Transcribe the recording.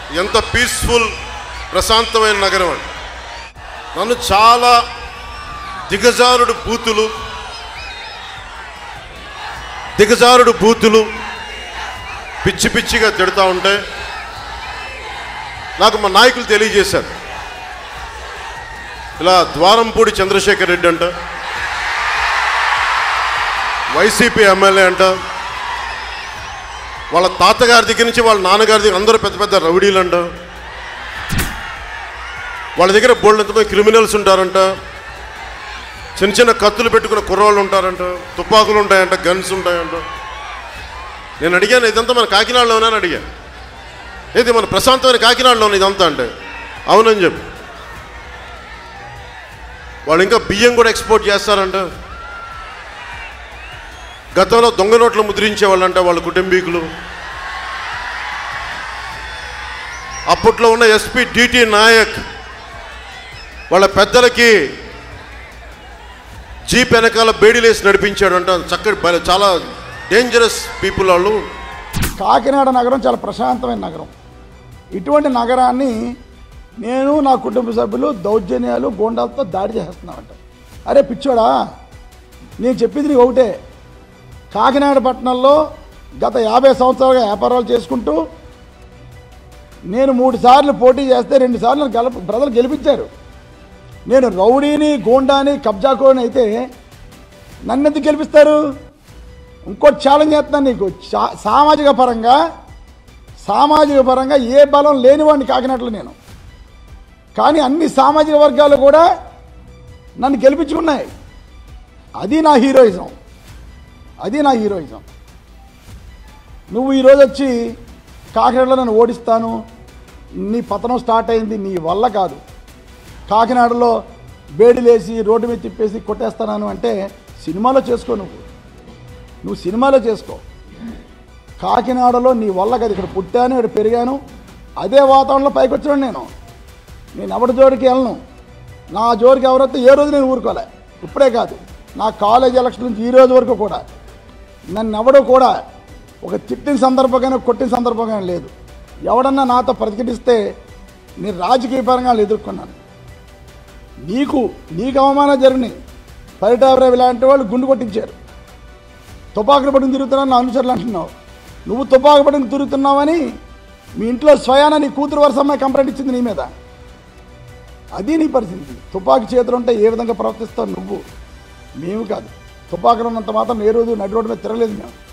ఎంత పీస్ఫుల్ ప్రశాంతమైన నగరం అండి నన్ను చాలా దిగజారుడు బూతులు దిగజారుడు బూతులు పిచ్చి పిచ్చిగా తిడతా ఉంటే నాకు మా నాయకులు తెలియజేశారు ఇలా ద్వారంపూడి చంద్రశేఖర్ రెడ్డి అంట వైసీపీ ఎమ్మెల్యే అంట వాళ్ళ తాతగారి దగ్గర నుంచి వాళ్ళ నాన్నగారి దగ్గర అందరూ పెద్ద పెద్ద రౌడీలు అంట వాళ్ళ దగ్గర బోల్డ్ ఎంతమంది క్రిమినల్స్ ఉంటారంట చిన్న చిన్న కత్తులు పెట్టుకున్న కుర్రోళ్ళు ఉంటారంట తుపాకులు ఉంటాయంట గన్స్ ఉంటాయంట నేను అడిగాను ఇదంతా మన కాకినాడలోనే అని అడిగాను ఏది మన ప్రశాంతమైన కాకినాడలోనే ఇదంతా అంటే అవునని చెప్పి వాళ్ళు ఇంకా బియ్యం కూడా ఎక్స్పోర్ట్ చేస్తారంట గతంలో దొంగ నోట్లు ముద్రించేవాళ్ళంట వాళ్ళ కుటుంబీకులు అప్పట్లో ఉన్న ఎస్పీ డిటి నాయక్ వాళ్ళ పెద్దలకి జీప్ వెనకాల బేడీలేసి నడిపించాడంట చక్కటి భలే- చాలా డేంజరస్ పీపుల్ వాళ్ళు కాకినాడ నగరం చాలా ప్రశాంతమైన నగరం ఇటువంటి నగరాన్ని నేను నా కుటుంబ సభ్యులు దౌర్జన్యాలు గోండాలతో దాడి చేస్తున్నామంట అరే పిచ్చోడా నేను చెప్పింది నీకు ఒకటే కాకినాడ పట్టణంలో గత యాభై సంవత్సరాలుగా వ్యాపారాలు చేసుకుంటూ నేను మూడు సార్లు పోటీ చేస్తే రెండు సార్లు నన్ను గెలప ప్రజలు గెలిపించారు నేను రౌడీని గోండాని కబ్జాకోని అయితే నన్ను ఎందుకు గెలిపిస్తారు ఇంకోటి ఛాలెంజ్ చేస్తున్నాను నీకు చా- సామాజిక పరంగా సామాజిక పరంగా ఏ బలం లేనివాడిని కాకినట్లు నేను కానీ అన్ని సామాజిక వర్గాలు కూడా నన్ను గెలిపించుకున్నాయి అది నా హీరోయిజం అది నా హీరోయిజం నువ్వు ఈరోజు వచ్చి కాకినాడలో నన్ను ఓడిస్తాను నీ పతనం స్టార్ట్ అయింది నీ వల్ల కాదు కాకినాడలో బేడిలేసి రోడ్డు మీద తిప్పేసి కొట్టేస్తాను అంటే సినిమాలో చేసుకో నువ్వు నువ్వు సినిమాలో చేసుకో కాకినాడలో నీ వల్ల కదా ఇక్కడ పుట్టాను ఇక్కడ పెరిగాను అదే వాతావరణంలో పైకి వచ్చాను నేను నేను ఎవరి జోడికి వెళ్ళను నా జోడికి ఎవరైతే ఏ రోజు నేను ఊరుకోలే ఇప్పుడే కాదు నా కాలేజ్ ఎలక్షన్ నుంచి ఈ రోజు వరకు కూడా నన్ను ఎవడో కూడా ఒక తిట్టిన సందర్భంగానే కొట్టిన సందర్భంగానే లేదు ఎవడన్నా నాతో ప్రతిఘటిస్తే నేను రాజకీయ పరంగా ఎదుర్కొన్నాను నీకు నీకు అవమానం జరిగినాయి పరిటాభరావు ఇలాంటి వాళ్ళు గుండు కొట్టించారు తుపాకులు పట్టుకుని తిరుగుతున్నావు నా అనుచరులు అంటున్నావు నువ్వు తుపాకు పట్టుకుని తిరుగుతున్నావని మీ ఇంట్లో స్వయాన నీ కూతురు వరుస అమ్మాయి కంప్లైంట్ ఇచ్చింది నీ మీద అది నీ పరిస్థితి తుపాకి చేతులు ఉంటే ఏ విధంగా ప్రవర్తిస్తావు నువ్వు మేము కాదు తుపాకులు ఉన్నంత మాత్రం ఏ రోజు నడి రోడ్డు మీద తిరగలేదు మేము